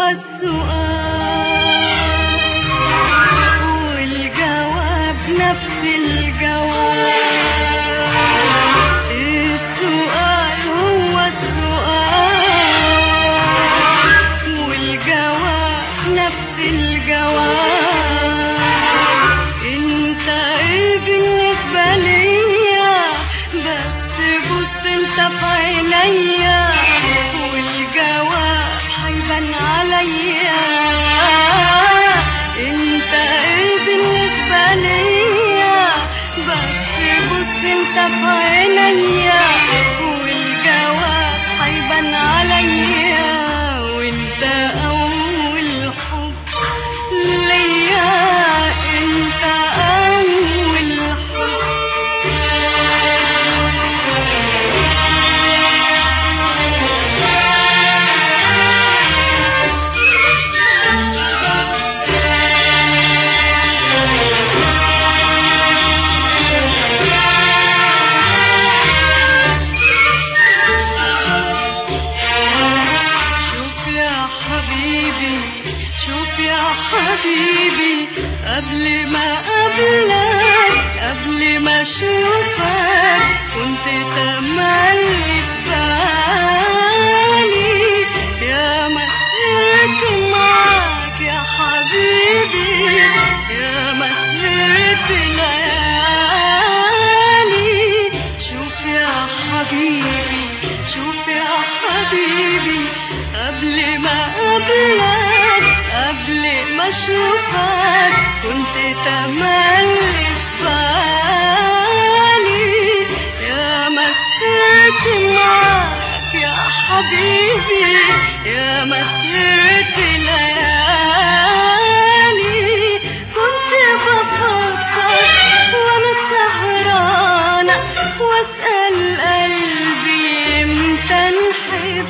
السؤال والجواب نفس الجواب السؤال هو السؤال والجواب نفس الجواب انت ايه بالنسبة ليا بس بص انت في عينيا والجواب هيبان عليا انت ايه بالنسبة ليا بس بص انت في عينيا والجواب هيبان عليا وانت اول حب ليا انت اول شوف يا حبيبي شوف يا حبيبي قبل ما قبلك قبل ما اشوفك كنت تملي في بالي يا مسيرت معاك يا حبيبي يا مسيرت ليالي شوف يا حبيبي شوف يا حبيبي قبل ما قبلك قبل ما اشوفك كنت تملي في بالي يا مسيرت معاك يا حبيبي يا مسيرت ليالي كنت بفكر وانا سهرانة واسأل قلبي امتى نحب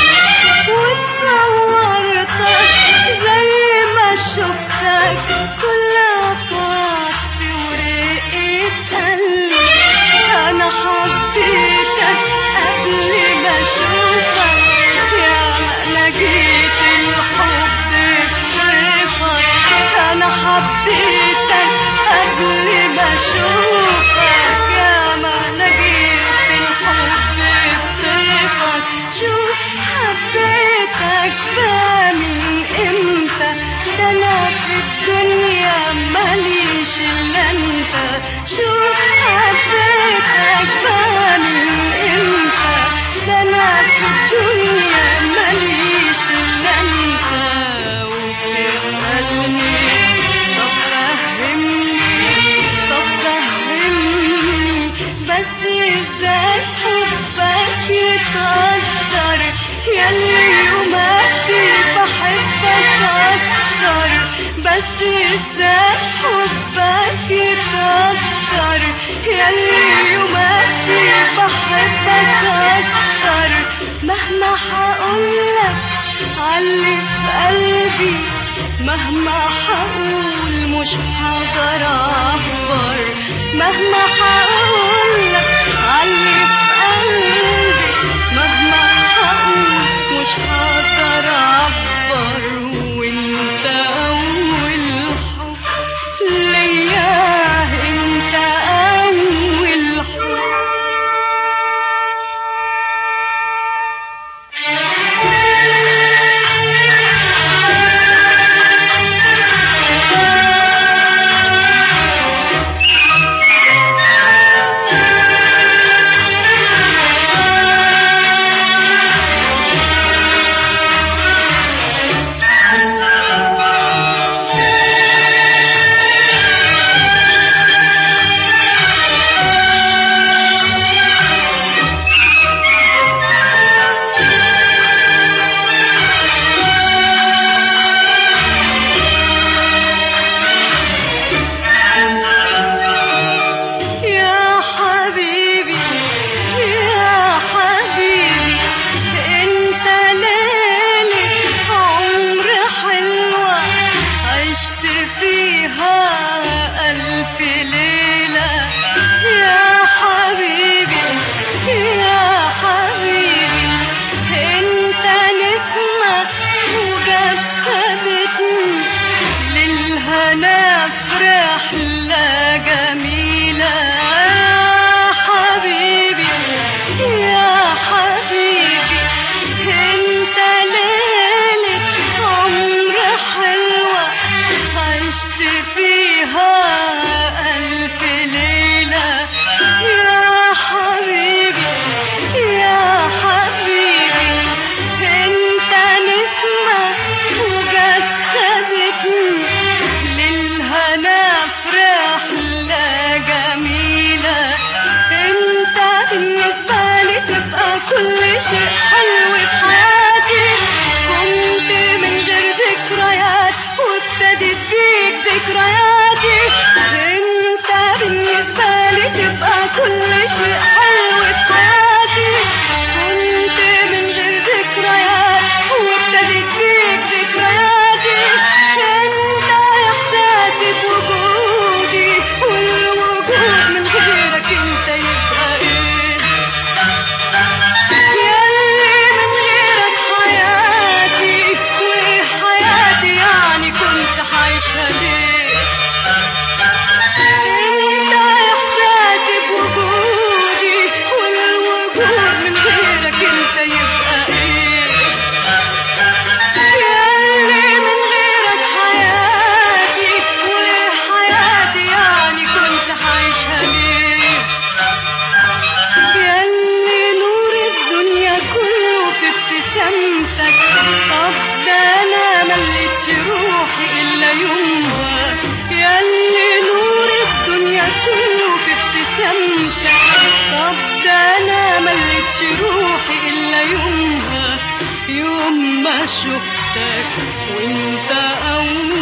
وتصورتك زي ما شفتك كلها طاق في ورقة قلبي انا حبيتك قبل ما اشوفك يا ما لقيت الحب بطريقك انا حبيتك قبل ما اشوفك يا ما لقيت الحب بطريقك شوف حبيتك بقى من امتى ده انا في الدنيا ماليش الا انت شوف حبيتك بقى من امتى ده انا في الدنيا ماليش الا انت وبتسألني طب فهمني طب فهمني بس ازاي حبك يتقدر ياللي يوماتي بحبك اكتر بس ازاي حبك يتقدر ياللي يوماتي بحبك اكتر مهما هقولك علي في قلبي مهما هقول مش هقدر اعبر مهما هقولك علي في قلبي مهما هقول مش هقدر اعبر وانت اول حب ليا انت اول حب ده انا ملتش روحي الا يومها يوم ما شفتك وانت اول